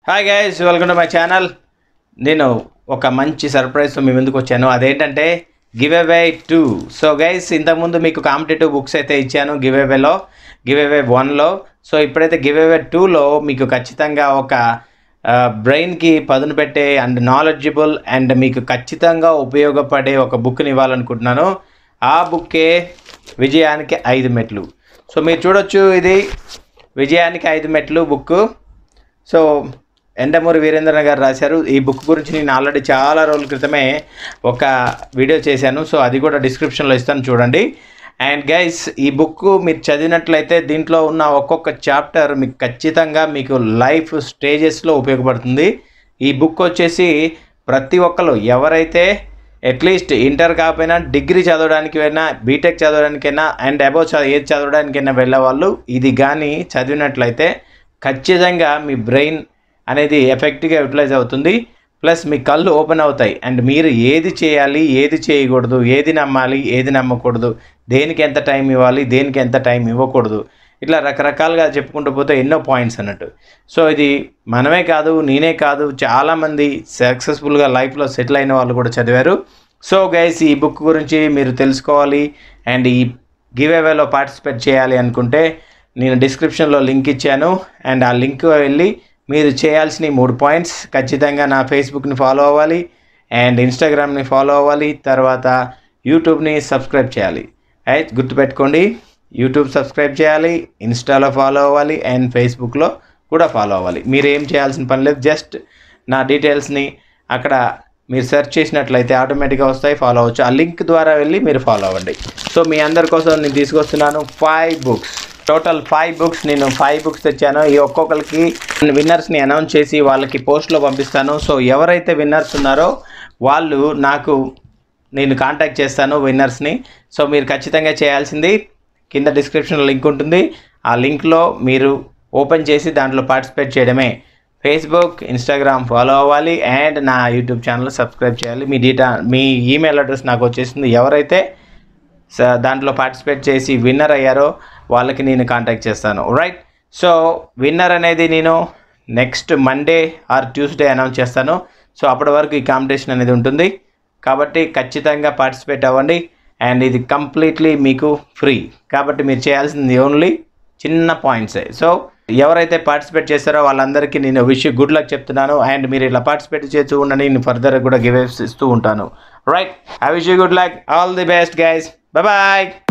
hi guys welcome to my channel నేను ఒక మంచి సర్ప్రైజ్తో మీ ముందుకు వచ్చాను అదేంటంటే giveaway two so guys ఇంతకుముందు మీకు కాంపిటేటివ్ బుక్స్ అయితే ఇచ్చాను గివ్ అవేలో గివ్ అవే వన్లో సో ఇప్పుడైతే గివ్ అవే టూలో మీకు ఖచ్చితంగా ఒక బ్రెయిన్కి పదును పెట్టే అండ్ నాలెడ్జిబుల్ అండ్ మీకు ఖచ్చితంగా ఉపయోగపడే ఒక బుక్ని ఇవ్వాలనుకుంటున్నాను ఆ బుక్కే విజయానికి ఐదు మెట్లు సో మీరు చూడొచ్చు ఇది విజయానికి ఐదు మెట్లు బుక్ సో ఎండమూరి వీరేంద్ర గారు రాశారు ఈ బుక్ గురించి నేను ఆల్రెడీ చాలా రోజుల క్రితమే ఒక వీడియో చేశాను సో అది కూడా డిస్క్రిప్షన్లో ఇస్తాను చూడండి అండ్ గైస్ ఈ బుక్ మీరు చదివినట్లయితే దీంట్లో ఉన్న ఒక్కొక్క చాప్టర్ మీకు ఖచ్చితంగా మీకు లైఫ్ స్టేజెస్లో ఉపయోగపడుతుంది ఈ బుక్ వచ్చేసి ప్రతి ఒక్కరు ఎవరైతే అట్లీస్ట్ ఇంటర్ కాకపోయినా డిగ్రీ చదవడానికి అయినా బీటెక్ చదవడానికైనా అండ్ అబౌవ్ చ ఏది చదవడానికైనా వెళ్ళే వాళ్ళు ఇది కానీ చదివినట్లయితే ఖచ్చితంగా మీ బ్రెయిన్ అనేది ఎఫెక్ట్గా యూటిలైజ్ అవుతుంది ప్లస్ మీ కళ్ళు ఓపెన్ అవుతాయి అండ్ మీరు ఏది చేయాలి ఏది చేయకూడదు ఏది నమ్మాలి ఏది నమ్మకూడదు దేనికి ఎంత టైం ఇవ్వాలి దేనికి ఎంత టైం ఇవ్వకూడదు ఇట్లా రకరకాలుగా చెప్పుకుంటూ పోతే ఎన్నో పాయింట్స్ అన్నట్టు సో ఇది మనమే కాదు నేనే కాదు చాలామంది సక్సెస్ఫుల్గా లైఫ్లో సెటిల్ అయిన వాళ్ళు కూడా చదివారు సో గైస్ ఈ బుక్ గురించి మీరు తెలుసుకోవాలి అండ్ ఈ గివ్ అవేలో పార్టిసిపేట్ చేయాలి అనుకుంటే నేను డిస్క్రిప్షన్లో లింక్ ఇచ్చాను అండ్ ఆ లింక్ వెళ్ళి మీరు చేయాల్సిన ఈ మూడు పాయింట్స్ ఖచ్చితంగా నా ఫేస్బుక్ని ఫాలో అవ్వాలి అండ్ ఇన్స్టాగ్రామ్ని ఫాలో అవ్వాలి తర్వాత యూట్యూబ్ని సబ్స్క్రైబ్ చేయాలి అయితే గుర్తుపెట్టుకోండి యూట్యూబ్ సబ్స్క్రైబ్ చేయాలి ఇన్స్టాలో ఫాలో అవ్వాలి అండ్ ఫేస్బుక్లో కూడా ఫాలో అవ్వాలి మీరు ఏం చేయాల్సిన పని లేదు జస్ట్ నా డీటెయిల్స్ని అక్కడ మీరు సెర్చ్ చేసినట్లయితే ఆటోమేటిక్గా వస్తాయి ఫాలో అవ్వచ్చు ఆ లింక్ ద్వారా వెళ్ళి మీరు ఫాలో అవ్వండి సో మీ అందరి కోసం నేను తీసుకొస్తున్నాను five books total five books నేను ఫైవ్ బుక్స్ తెచ్చాను ఈ ఒక్కొక్కరికి విన్నర్స్ని అనౌన్స్ చేసి వాళ్ళకి పోస్ట్లో పంపిస్తాను సో ఎవరైతే విన్నర్స్ ఉన్నారో వాళ్ళు నాకు నేను కాంటాక్ట్ చేస్తాను విన్నర్స్ని సో మీరు ఖచ్చితంగా చేయాల్సింది కింద డిస్క్రిప్షన్లో లింక్ ఉంటుంది ఆ లింక్లో మీరు ఓపెన్ చేసి దాంట్లో పార్టిసిపేట్ చేయడమే ఫేస్బుక్ ఇన్స్టాగ్రామ్ ఫాలో అవ్వాలి అండ్ నా యూట్యూబ్ ఛానల్ సబ్స్క్రైబ్ చేయాలి మీ డీటా మీ ఈమెయిల్ అడ్రస్ నాకు వచ్చేసింది ఎవరైతే స- దాంట్లో పార్టిసిపేట్ చేసి విన్నర్ అయ్యారో వాళ్ళకి నేను కాంటాక్ట్ చేస్తాను రైట్ సో విన్నర్ అనేది నేను next Monday or Tuesday announce చేస్తాను సో అప్పటి వరకు ఈ కాంపిటీషన్ అనేది ఉంటుంది కాబట్టి ఖచ్చితంగా పార్టిసిపేట్ అవ్వండి అండ్ ఇది కంప్లీట్లీ మీకు ఫ్రీ కాబట్టి మీరు చేయాల్సింది ఓన్లీ చిన్న పాయింట్సే సో ఎవరైతే పార్టిసిపేట్ చేస్తారో వాళ్ళందరికీ నేను విష్ గుడ్ లక్ చెప్తున్నాను అండ్ మీరు ఇలా పార్టిసిపేట్ చేస్తూ ఉండండి నేను ఫర్దర్ కూడా గివేవ్స్ ఇస్తూ ఉంటాను right I wish you good luck all the best guys bye